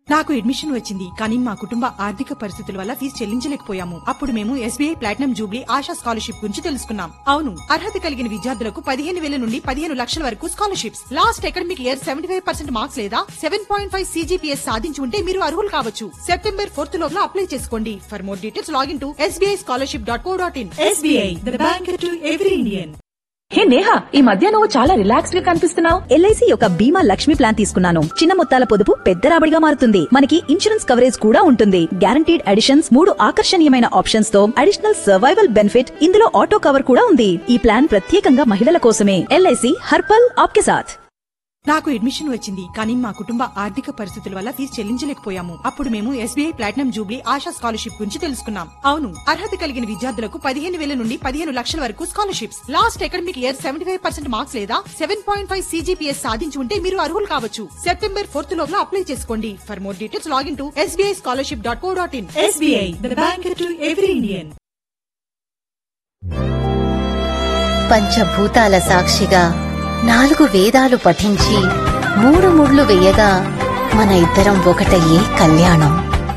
నాకు అడ్మిషన్ వచ్చింది కానీ మా కుటుంబ ఆర్థిక పరిస్థితుల వల్ల ఫీజు చెల్లించలేకపోయాము అప్పుడు మేము SBI platinum jubilee Asha scholarship గురించి తెలుసుకున్నాం అవును అర్హత కలిగిన విద్యార్థులకు పదిహేను వేల నుండి పదిహేను లక్షల వరకు scholarships last academic year seventy five percent marks లేదా సెవెన్ పాయింట్ ఫైవ్ సీజీపీఎస్ సాధించి ఉంటే మీరు అర్హులు కావచ్చు సెప్టెంబర్ ఫోర్త్ లోపల అప్లై చేసుకోండి for more details login to SBI scholarship dot co dot in SBI the bank to every Indian hey Neha ఈ మధ్య నువ్వు చాలా రిలాక్స్డ్ గా కనిపిస్తున్నావు ఎల్ఐసి యొక్క బీమా లక్ష్మి ప్లాన్ తీసుకున్నాను చిన్న మొత్తాల పొదుపు పెద్ద రాబడిగా మారుతుంది మనకి ఇన్సూరెన్స్ కవరేజ్ కూడా ఉంటుంది గ్యారంటీడ్ అడిషన్స్ మూడు ఆకర్షణీయమైన ఆప్షన్స్ తో అడిషనల్ సర్వైవల్ బెనిఫిట్ ఇందులో ఆటో కవర్ కూడా ఉంది ఈ ప్లాన్ ప్రత్యేకంగా మహిళల కోసమే ఎల్ఐసి హర్పల్ ఆప్కే సాథ్ నాకు అడ్మిషన్ వచ్చింది కానీ మా కుటుంబ ఆర్థిక పరిస్థితుల వల్ల ఫీజు చెల్లించలేకపోయాము అప్పుడు మేము SBI platinum jubilee Asha scholarship గురించి తెలుసుకున్నాం అవును అర్హత కలిగిన విద్యార్థులకు పదిహేను వేల నుండి పదిహేను లక్షల వరకు scholarships last academic year seventy five percent marks లేదా సెవెన్ పాయింట్ ఫైవ్ సీజీపీఎస్ సాధించి ఉంటే మీరు అర్హులు కావచ్చు సెప్టెంబర్ ఫోర్త్ లోపల అప్లై చేసుకోండి for more details login to SBI scholarship dot co dot in SBI the bank to every Indian పంచభూతాల సాక్షిగా నాలుగు వేదాలు పఠించి మూడు ముళ్ళు వేయగా మన ఇద్దరం ఒకటయ్యే కళ్యాణం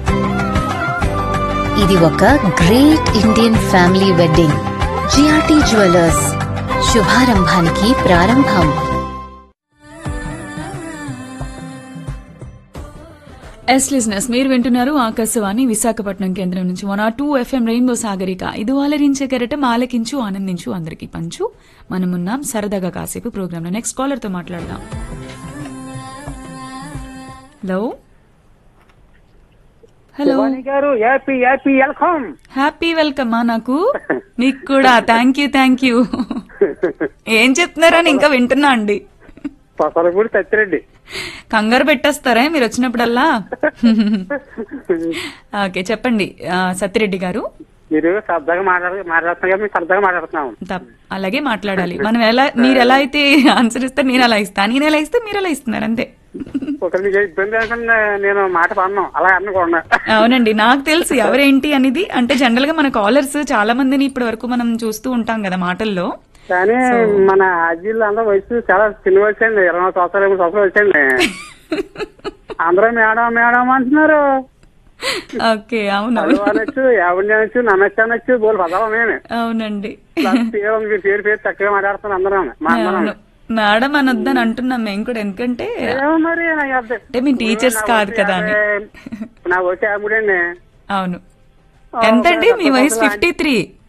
ఇది ఒక great Indian family wedding GRT jewellers శుభారంభానికి ప్రారంభం ఎస్ లిజినెస్ మీరు వింటున్నారు ఆకాశవాణి విశాఖపట్నం కేంద్రం నుంచి one R two FM rainbow Sagarika ఇది ఆలరించే కెరటం ఆలకించు ఆనందించు అందరికీ పంచు మనమున్నాం సరదాగా కాసేపు ప్రోగ్రామ్ లో నెక్స్ట్ కాలర్ తో మాట్లాడదాం hello hello Shivani garu happy happy welcome happy welcome ఆ నాకు మీకు కూడా థ్యాంక్ యూ థ్యాంక్ యూ ఏం చెప్తున్నారని ఇంకా వింటున్నా అండి పసలపూడి సత్యరెడ్డి కంగారు పెట్టేస్తారా మీరు వచ్చినప్పుడల్లా ఓకే చెప్పండి ఆ, సత్యరెడ్డి గారు మీరు సరదాగా మాట్లాడ మాట్లాడుతున్నా మేము సరదాగా మాట్లాడుతున్నాము తప్- అలాగే మాట్లాడాలి మనం ఎలా మీరు ఎలా అయితే ఆన్సర్ ఇస్తారు నేను అలా ఇస్తాను నేను ఎలా ఇస్తే మీరు ఎలా ఇస్తున్నారు అంతే ఒక మీకు ఇబ్బంది లేకుండా నేను మాట పడినాం అలా అనుకోండి అవునండి నాకు తెలుసు ఎవరేంటి అనేది అంటే జనరల్ గా మన కాలర్స్ చాలా మందిని ఇప్పటి వరకు మనం చూస్తూ ఉంటాం కదా మాటల్లో కానీ మన అజ్జీలు అందరూ వయసు చాలా చిన్న వయసు అండి ఇరవై నాలుగు సంవత్సరాలు ఇరవై సంవత్సరాలు వచ్చండి అందరూ మేడం మేడం అంటున్నారు ఓకే అవును చదువు అనొచ్చు ఎవరిని అనొచ్చు నన్నొచ్చు అనొచ్చు బోల్ పదాలు నేను అవునండి పేరు ఉంది, మీ పేరు పేరు చక్కగా మాట్లాడుతున్నారు అందరూ మా అందరం అవును మేడం అనొద్దని అంటున్నాం మేము కూడా ఎందుకంటే ఏమో మరి నాకు అర్థం. అంటే మీ టీచర్స్ నా కాదు వయసు కదా అని యాభై- నా వచ్చి యాభై అండి అవును ఎంతండి మీ వయసు ఫిఫ్టీ త్రీ